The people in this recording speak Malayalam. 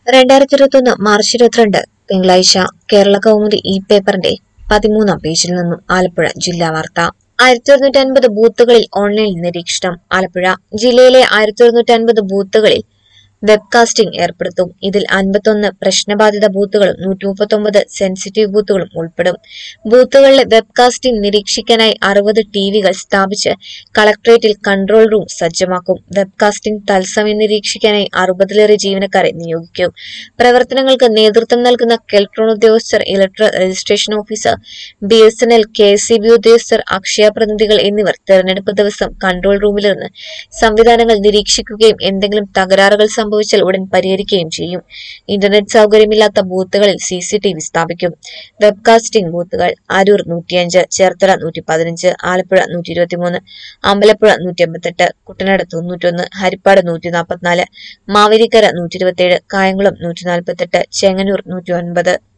രണ്ടായിരത്തി ഇരുപത്തൊന്ന് മാർച്ച് ഇരുപത്തിരണ്ട് തിങ്കളാഴ്ച കേരള കൗമുദി ഈ പേപ്പറിന്റെ പതിമൂന്നാം പേജിൽ നിന്നും ആലപ്പുഴ ജില്ലാ വാർത്ത ആയിരത്തി ഒരുന്നൂറ്റി അൻപത് ബൂത്തുകളിൽ ഓൺലൈൻ നിരീക്ഷണം ആലപ്പുഴ ജില്ലയിലെ ആയിരത്തി ഒരുന്നൂറ്റി അൻപത് ബൂത്തുകളിൽ വെബ്കാസ്റ്റിംഗ് ഏർപ്പെടുത്തും ഇതിൽ അൻപത്തൊന്ന് പ്രശ്നബാധിത ബൂത്തുകളും നൂറ്റി മുപ്പത്തൊമ്പത് സെൻസിറ്റീവ് ബൂത്തുകളും ഉൾപ്പെടും ബൂത്തുകളിലെ വെബ്കാസ്റ്റിംഗ് നിരീക്ഷിക്കാനായി അറുപത് ടിവികൾ സ്ഥാപിച്ച് കളക്ടറേറ്റിൽ കൺട്രോൾ റൂം സജ്ജമാക്കും വെബ്കാസ്റ്റിംഗ് തത്സമയം നിരീക്ഷിക്കാനായി അറുപതിലേറെ ജീവനക്കാരെ നിയോഗിക്കും പ്രവർത്തനങ്ങൾക്ക് നേതൃത്വം നൽകുന്ന കെൽട്രോൺ ഉദ്യോഗസ്ഥർ electoral registration officer B S N L K S C B ഉദ്യോഗസ്ഥർ അക്ഷയ പ്രതിനിധികൾ എന്നിവർ തെരഞ്ഞെടുപ്പ് ദിവസം കൺട്രോൾ റൂമിലിരുന്ന് സംവിധാനങ്ങൾ നിരീക്ഷിക്കുകയും എന്തെങ്കിലും തകരാറുകൾ സംഭവിച്ചാൽ ഉടൻ പരിഹരിക്കുകയും ചെയ്യും ഇന്റർനെറ്റ് സൗകര്യമില്ലാത്ത ബൂത്തുകളിൽ സി സി ടി വി സ്ഥാപിക്കും വെബ്കാസ്റ്റിംഗ് ബൂത്തുകൾ അരൂർ നൂറ്റിയഞ്ച് ചേർത്തല നൂറ്റി പതിനഞ്ച് ആലപ്പുഴ നൂറ്റി ഇരുപത്തിമൂന്ന് അമ്പലപ്പുഴ നൂറ്റി അമ്പത്തെട്ട് കുട്ടനാട് തൊണ്ണൂറ്റൊന്ന് ഹരിപ്പാട് നൂറ്റി നാൽപ്പത്തിനാല് മാവേലിക്കര നൂറ്റി ഇരുപത്തിയേഴ് കായംകുളം നൂറ്റി നാൽപ്പത്തെട്ട് ചെങ്ങന്നൂർ നൂറ്റി ഒൻപത്